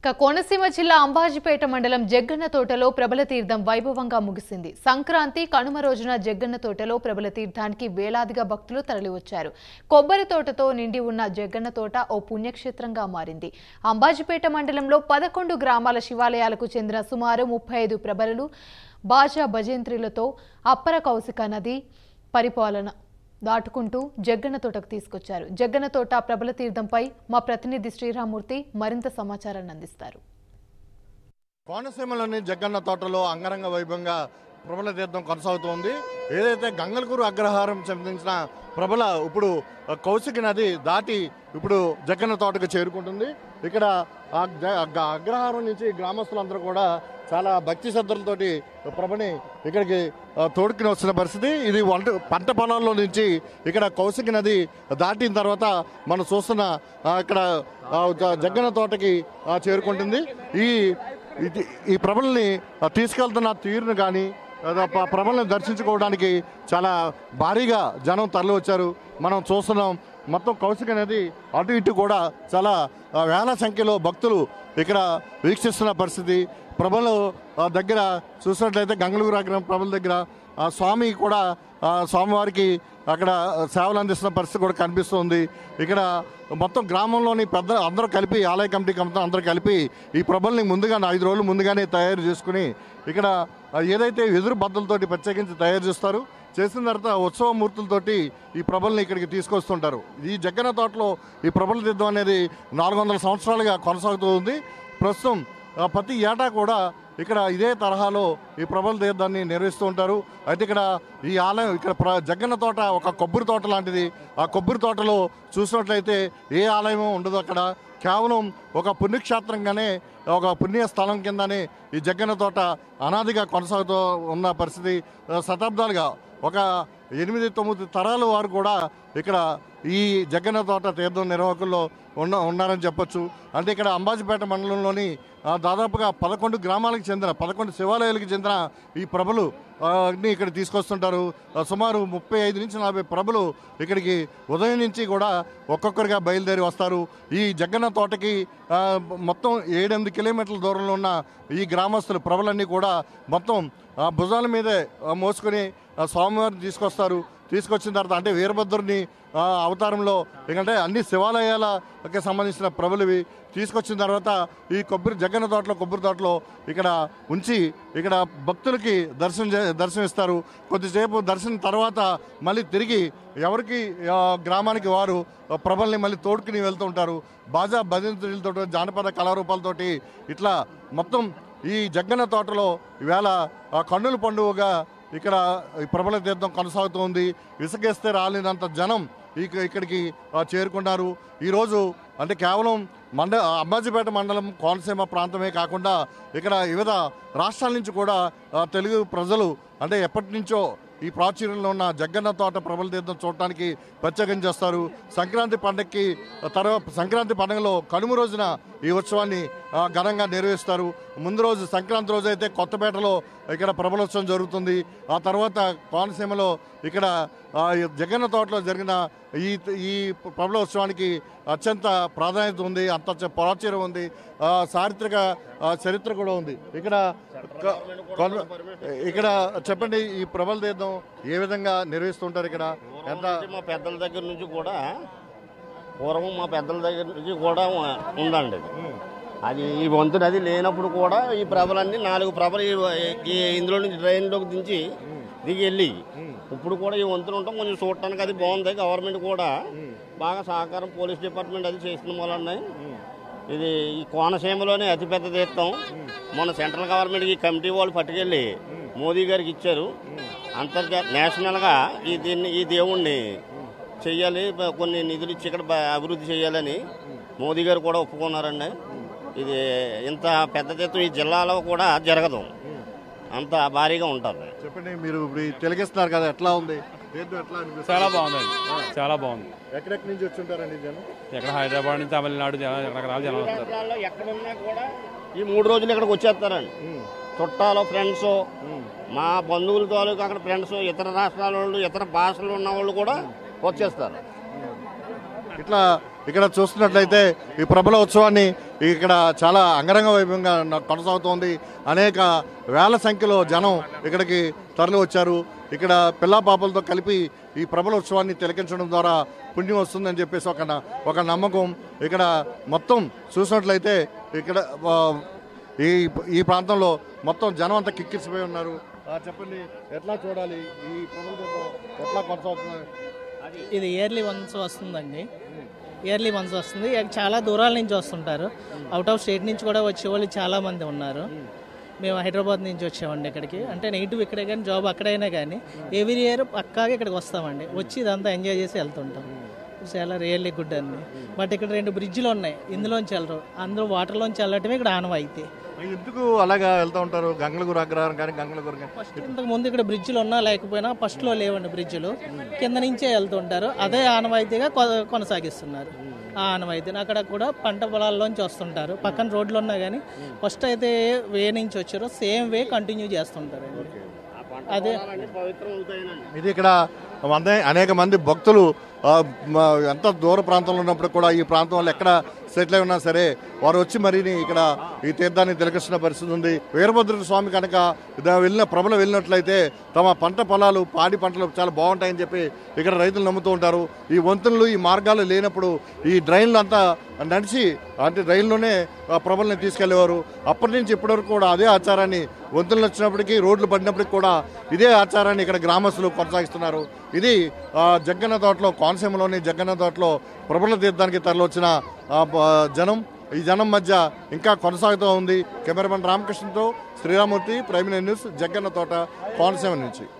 ఇక కోనసీమ జిల్లా అంబాజీపేట మండలం జగ్గన్న తోటలో ప్రబల తీర్థం వైభవంగా ముగిసింది సంక్రాంతి కనుమ రోజున జగ్గన్న తోటలో ప్రబల తీర్థానికి వేలాదిగా భక్తులు తరలివచ్చారు కొబ్బరి తోటతో నిండి ఉన్న జగ్గన్న తోట ఓ పుణ్యక్షేత్రంగా మారింది అంబాజీపేట మండలంలో పదకొండు గ్రామాల శివాలయాలకు చెందిన సుమారు ముప్పై ఐదు ప్రభలలు బాజా భజంత్రిలతో అప్పర కౌశిక నది పరిపాలన దాటుకుంటూ జగ్గన్న తోటకు తీసుకొచ్చారు జగ్గన్న తోట ప్రబల తీర్థంపై మా ప్రతినిధి శ్రీరామూర్తి మరింత సమాచారాన్ని అందిస్తారు కోనసీమలోని జగ్గన్న తోటలో అంగరంగ వైభవంగా ప్రబల తీర్థం కొనసాగుతోంది ఏదైతే గంగలకూరు అగ్రహారం చెందించిన ప్రబల ఇప్పుడు కౌశికి నది దాటి ఇప్పుడు జగ్గన్న తోటకు చేరుకుంటుంది ఇక్కడ ఆ జ- ఆ అగ్రహారం నుంచి గ్రామస్తులందరూ కూడా చాలా భక్తి శ్రద్ధలతోటి ప్రభని ఇక్కడికి ఆ, తోడుకుని వస్తున్న పరిస్థితి ఇది వంట పంట పొలాల్లో నుంచి ఇక్కడ కౌశికి నది దాటిన తర్వాత మనం చూస్తున్న ఆ, ఇక్కడ ఆ, జ- జగ్గన్న తోటకి ఆ, చేరుకుంటుంది ఈ ఇది ఈ ప్రభల్ని ఆ, తీసుకెళ్తున్న తీరును కానీ ప్రభల్ని దర్శించుకోవడానికి చాలా భారీగా జనం తరలి వచ్చారు మనం చూస్తున్నాం మొత్తం కౌశిక నది అటు ఇటు కూడా చాలా ఆ, వేల సంఖ్యలో భక్తులు ఇక్కడ వీక్షిస్తున్న పరిస్థితి ప్రభలు ఆ, దగ్గర చూసినట్లయితే గంగళూరు అగ్రం ప్రభల దగ్గర ఆ, స్వామి కూడా ఆ, స్వామివారికి అక్కడ సేవలు అందిస్తున్న పరిస్థితి కూడా కనిపిస్తుంది ఇక్కడ మొత్తం గ్రామంలోని పెద్ద అందరూ కలిపి ఆలయ కమిటీ కమిటీ అందరూ కలిపి ఈ ప్రభల్ని ముందుగానే ఐదు రోజులు ముందుగానే తయారు చేసుకుని ఇక్కడ ఆ, ఏదైతే వెదురు బద్దలతోటి ప్రత్యేకించి తయారు చేస్తారు చేసిన తర్వాత ఉత్సవ మూర్తులతోటి ఈ ప్రభల్ని ఇక్కడికి తీసుకొస్తుంటారు ఈ జగ్గన్న తోటలో ఈ ప్రభల తీర్థం అనేది నాలుగు వందల సంవత్సరాలుగా కొనసాగుతూ ఉంది ప్రస్తుతం ఆ, ప్రతి ఏటా కూడా ఇక్కడ ఇదే తరహాలో ఈ ప్రభల తీర్థాన్ని నిర్వహిస్తూ ఉంటారు అయితే ఇక్కడ ఈ ఆలయం ఇక్కడ ప్ర జగ్గన్న తోట ఒక కొబ్బరి తోట లాంటిది ఆ కొబ్బరి తోటలో చూసినట్లయితే ఏ ఆలయమో ఉండదు అక్కడ కేవలం ఒక పుణ్యక్షేత్రంగానే ఒక పుణ్య స్థలం కిందనే ఈ జగ్గన్న తోట అనాదిగా కొనసాగుతూ ఉన్న పరిస్థితి ఆ, శతాబ్దాలుగా ఒక ఎనిమిది తొమ్మిది తరాల వారు కూడా ఇక్కడ ఈ జగ్గన్న తోట తీర్థం నిర్వాహకుల్లో ఉన్న ఉన్నారని చెప్పొచ్చు అంటే ఇక్కడ అంబాజీపేట మండలంలోని ఆ, దాదాపుగా పదకొండు గ్రామాలకు చెందిన పదకొండు శివాలయాలకు చెందిన ఈ ప్రభలు ఆ, ని ఇక్కడ తీసుకొస్తుంటారు ఆ, సుమారు ముప్పై ఐదు నుంచి నలభై ప్రభలు ఇక్కడికి ఉదయం నుంచి కూడా ఒక్కొక్కరిగా బయలుదేరి వస్తారు ఈ జగ్గన్న తోటకి ఆ, మొత్తం ఏడెనిమిది కిలోమీటర్ల దూరంలో ఉన్న ఈ గ్రామస్తులు ప్రభలన్నీ కూడా మొత్తం ఆ, భుజాల మీదే ఆ, మోసుకొని ఆ, స్వామివారిని తీసుకొస్తారు తీసుకొచ్చిన తర్వాత అంటే వీరభద్రుని ఆ, అవతారంలో ఎందుకంటే అన్ని శివాలయాలకి సంబంధించిన ప్రభులవి తీసుకొచ్చిన తర్వాత ఈ కొబ్బరి జగ్గన్న తోటలో కొబ్బరి తోటలో ఇక్కడ ఉంచి ఇక్కడ భక్తులకి దర్శనం చే- దర్శనం ఇస్తారు కొద్దిసేపు దర్శనం తర్వాత మళ్ళీ తిరిగి ఎవరికి ఆ, గ్రామానికి వారు ఆ, ప్రభల్ని మళ్ళీ తోడుకుని వెళ్తూ ఉంటారు బాజా భజంతులతో జానపద కళారూపాలతోటి ఇట్లా మొత్తం ఈ జగ్గన్న తోటలో ఈవేళ ఆ, కన్నుల పండుగగా ఇక్కడ ఈ ప్రబల తీర్థం కొనసాగుతోంది ఇసుకేస్తే రాలేనంత జనం ఇక ఇక్కడికి ఆ, చేరుకున్నారు ఈరోజు అంటే కేవలం మండ అంబాజీపేట మండలం కోనసీమ ప్రాంతమే కాకుండా ఇక్కడ వివిధ రాష్ట్రాల నుంచి కూడా ఆ, తెలుగు ప్రజలు అంటే ఎప్పటి నుంచో ఈ ప్రాచుర్యంలో ఉన్న జగ్గన్న తోట ప్రబల తీర్థం చూడటానికి ప్రత్యేకం చేస్తారు సంక్రాంతి పండగకి తర్వాత సంక్రాంతి పండుగలో కనుమ రోజున ఈ ఉత్సవాన్ని ఆ, ఘనంగా నిర్వహిస్తారు ముందు రోజు సంక్రాంతి రోజు అయితే కొత్తపేటలో ఇక్కడ ప్రబలోత్సవం జరుగుతుంది ఆ తర్వాత కోనసీమలో ఇక్కడ ఆ, ఈ జగన్న తోటలో జరిగిన ఈ ఈ ప్రబలోత్సవానికి అత్యంత ప్రాధాన్యత ఉంది అంత చ- ప్రాచుర్యం ఉంది ఆ, చారిత్రక ఆ, చరిత్ర కూడా ఉంది ఇక్కడ క- కొన- ఇక్కడ చెప్పండి ఈ ప్రబల తీర్థం ఏ విధంగా నిర్వహిస్తుంటారు ఇక్కడ ఎంత పూర్వం నుంచి మా పెద్దల దగ్గర నుంచి కూడా పూర్వం మా పెద్దల దగ్గర నుంచి కూడా ఉందండి ఇది. అది ఈ వంతు నది లేనప్పుడు కూడా ఈ ప్రభలన్నీ నాలుగు ప్రభలు ఈ- ఈ ఇందులో నుంచి ట్రైన్లోకి దించి దిగి వెళ్ళి ఇప్పుడు కూడా ఈ వంతులు ఉంటాం కొంచెం చూడటానికి అది బాగుంది గవర్నమెంట్ కూడా బాగా సహకారం పోలీస్ డిపార్ట్మెంట్ అది చేసిన వలన ఇది ఈ కోనసీమలోనే అతిపెద్ద తీర్థం మొన్న సెంట్రల్ గవర్నమెంట్ ఈ కమిటీ వాళ్ళు పట్టుకెళ్ళి మోదీ గారికి ఇచ్చారు అంతర్జాత నేషనల్గా ఈ దీన్ని ఈ దేవుణ్ణి చెయ్యాలి బ- కొన్ని నిధులు ఇచ్చి ఇక్కడ బ- అభివృద్ధి చేయాలని మోదీ గారు కూడా ఒప్పుకున్నారండి ఇది ఇంత పెద్ద తీర్థం ఈ జిల్లాలో కూడా జరగదు అంత భారీగా ఉంటుంది చెప్పండి మీరు ఇప్పుడు ఈ తెలుగిస్తున్నారు కదా ఎట్లా ఉంది తీర్థం ఎట్లా అనిపిస్తుంది చాలా బాగుందండి చాలా బాగుంది ఎక్కడెక్కడి నుంచి వచ్చి ఉంటారండి జనం ఎక్కడ హైదరాబాద్ నుంచి తమిళనాడు జనం రకరకాల జనం వస్తారు రాష్ట్రాల్లో ఎక్కడున్నా కూడా ఈ మూడు రోజులు ఇక్కడికి వచ్చేస్తారండి చుట్టాలు ఫ్రెండ్స్ మా బంధువుల తాలూకు అక్కడ ఫ్రెండ్స్ ఇతర రాష్ట్రాల వాళ్ళు ఇతర భాషలు ఉన్న వాళ్ళు కూడా వచ్చేస్తారు ఇట్లా ఇక్కడ చూస్తున్నట్లయితే ఈ ప్రబల ఉత్సవాన్ని ఇక్కడ చాలా అంగరంగ వైభవంగా న- కొనసాగుతోంది అనేక వేల సంఖ్యలో జనం ఇక్కడికి తరలి వచ్చారు ఇక్కడ పిల్లా పాపలతో కలిపి ఈ ప్రబల ఉత్సవాన్ని తిలకించడం ద్వారా పుణ్యం వస్తుందని చెప్పేసి ఒక న- ఒక నమ్మకం ఇక్కడ మొత్తం చూసినట్లయితే ఇక్కడ ఆ, ఈ ఈ ప్రాంతంలో మొత్తం జనం అంతా కిక్కిరిసిపోయి ఉన్నారు ఆ, చెప్పండి ఎట్లా చూడాలి ఈ ప్రబల దీపం ఎట్లా కొనసాగుతుంది ఇది ఇయర్లీ వన్స్ వస్తుందండి ఇయర్లీ వన్స్ వస్తుంది ఇక చాలా దూరాల నుంచి వస్తుంటారు అవుట్ ఆఫ్ స్టేట్ నుంచి కూడా వచ్చే వాళ్ళు చాలా మంది ఉన్నారు మేము హైదరాబాద్ నుంచి వచ్చామండి ఇక్కడికి అంటే నెగిటివ్ ఇక్కడే కానీ జాబ్ అక్కడైనా కానీ ఎవ్రీ ఇయర్ పక్కాగా ఇక్కడికి వస్తామండి వచ్చి ఇదంతా ఎంజాయ్ చేసి వెళ్తుంటాం చాలా రియల్లీ గుడ్ అండి బట్ ఇక్కడ రెండు బ్రిడ్జ్లు ఉన్నాయి ఇందులోంచి వెళ్ళరు అందరూ వాటర్లోంచి వెళ్ళటమే ఇక్కడ ఆనవాయితీ ఎందుకు అలాగా వెళ్తూ ఉంటారు గంగలగురు అగ్రహారం కానీ గంగలగురు కానీ ఫస్ట్ ఇంతకు ముందు ఇక్కడ బ్రిడ్జ్లు ఉన్నా లేకపోయినా ఫస్ట్లో లేవండి బ్రిడ్జ్లు కింద నుంచే వెళ్తుంటారు అదే ఆనవాయితీగా కొ- కొనసాగిస్తున్నారు ఆ ఆనవాయితీని అక్కడ కూడా పంట పొలాల్లోంచి వస్తుంటారు పక్కన రోడ్లు ఉన్నా కానీ ఫస్ట్ అయితే వే నుంచి వచ్చారో సేమ్ వే కంటిన్యూ చేస్తుంటారు అదే పవిత్రం అవుతాయనండి ఇది ఇక్కడ వంద- అనేక మంది భక్తులు ఆ, మ- ఎంత దూర ప్రాంతంలో ఉన్నప్పుడు కూడా ఈ ప్రాంతంలో ఎక్కడ సెటిల్ అయి ఉన్నా సరే వారు వచ్చి మరిని ఇక్కడ ఈ తీర్థాన్ని తిలకిస్తున్న పరిస్థితి ఉంది వీరభద్ర స్వామి కనుక ఇద- వెళ్ళిన ప్రభలు వెళ్ళినట్లయితే తమ పంట పొలాలు పాడి పంటలు చాలా బాగుంటాయని చెప్పి ఇక్కడ రైతులు నమ్ముతూ ఉంటారు ఈ వంతులు ఈ మార్గాలు లేనప్పుడు ఈ డ్రైన్లు అంతా నడిచి అంటే రైల్లోనే ఆ ప్రభల్ని తీసుకెళ్లేవారు అప్పటి నుంచి ఇప్పటి వరకు కూడా అదే ఆచారాన్ని వంతులు వచ్చినప్పటికీ రోడ్లు పడినప్పటికీ కూడా ఇదే ఆచారాన్ని ఇక్కడ గ్రామస్తులు కొనసాగిస్తున్నారు ఇది ఆ, జగ్గన్న తోటలో కోనసీమలోని జగ్గన్న తోటలో ప్రబల తీర్థానికి తరలివచ్చిన ఆ, బ- జనం ఈ జనం మధ్య ఇంకా కొనసాగుతూ ఉంది కెమెరామెన్ రామకృష్ణతో శ్రీరామూర్తి ప్రైమ్ న్యూస్ జగ్గన్న తోట కోనసీమ నుంచి